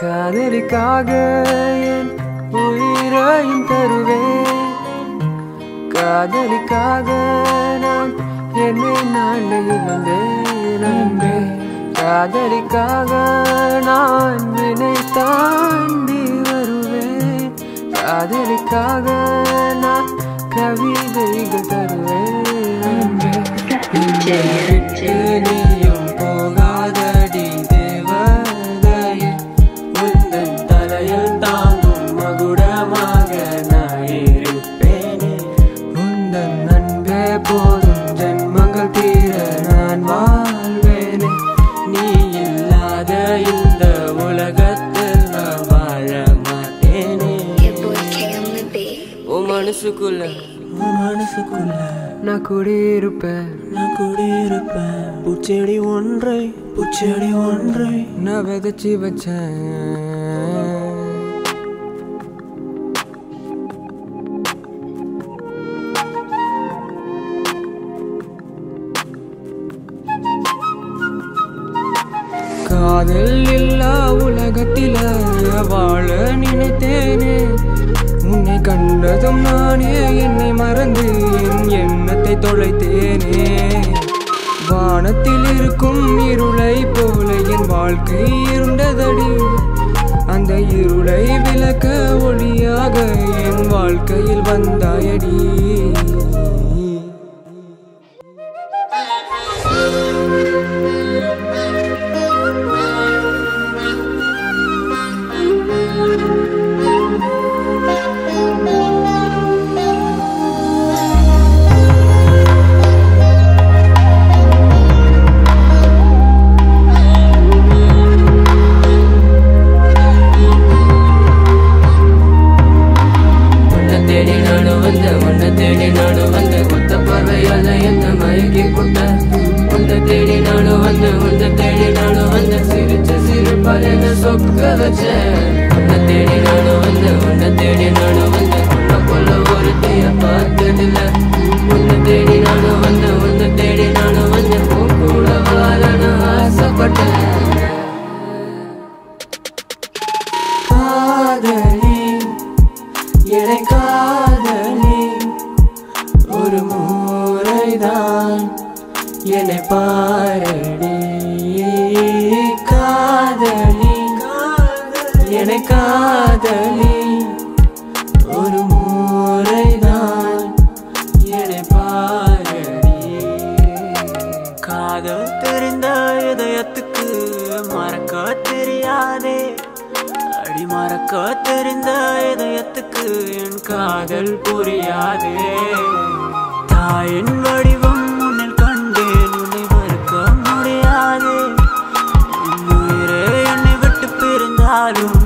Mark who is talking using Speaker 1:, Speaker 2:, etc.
Speaker 1: காதலிக்காக என் உயிரையும் தருவேன் காதலிக்காக நான் என்னை நான் இழந்தேன் அன்பே காதலிக்காக நான் வினை தாண்டி வருவேன் காதலிக்காக நான் கவிதைகள் தருவேன் அன்பே என்னை விட்டு நீயும் போகாதடி தேவதையே உந்தன் தலையில் தாங்கும் மகுடமாக நான் இருப்பேனே உந்தன் அன்பே போதும் ஜென்மங்கள் தீர நான் வாழ்வேனே நீ இல்லாத இந்த உலகத்தில் நான் வாழ மாட்டேனே
Speaker 2: Your boy K on the beat.
Speaker 1: உன் மனசுக்குள்ள
Speaker 3: உன் மனசுக்குள்ள
Speaker 1: நான் குடியிருப்பேன்
Speaker 3: நான் குடியிருப்பேன் பூச்செடி ஒன்றை பூச்செடி ஒன்றை
Speaker 1: நான் விதைச்சி வச்சேன் காதல் இல்லா உலகத்தில வாழ நினைத்தேனே உன்னை கண்டதும் நானே என்னை மறந்து என் எண்ணத்தை தொலைத்தேனே வானத்தில் இருக்கும் இருளை போல என் வாழ்க்கை இருண்டதடி அந்த இருளை விளக்க ஒளியாக என் வாழ்க்கையில் வந்தாயடி உன்னை தேடி நானும் வந்த உன்னை தேடி நானும் வந்த கொத்த பார்வையால என்ன மயக்கி போட்ட உன்னை தேடி நானும் வந்த உன்னை தேடி நானும் வந்த சிரிச்ச சிரிப்பால் என்ன சொக்க வச்ச உன்னை தேடி நானும் வந்த உன்னை தேடி நானும் வந்த உன்னை போல ஒருத்தைய பார்த்ததில்ல உன்னை தேடி நானும் வந்த உன்னை தேடி நானும் வந்த உன் கூட வாழ ஆசைப்பட்டேன் காதலி என்னை காதலி ஒரு முறைதான் என்னை பாரடி காதலி என்னை காதலி ஒரு முறைதான் என்னை பாரடி
Speaker 3: காதல் தெரிந்த இதயத்துக்கு மறக்க தெரியாதே அடி மறக்க தெரிந்த இதயத்துக்கு என் காதல் புரியாதே தாயின் வடிவம் உன்னில் கண்டேன் உன்னை மறுக்க முடியாதே உன் உயிரே என்னை விட்டு பிரிந்தாலும்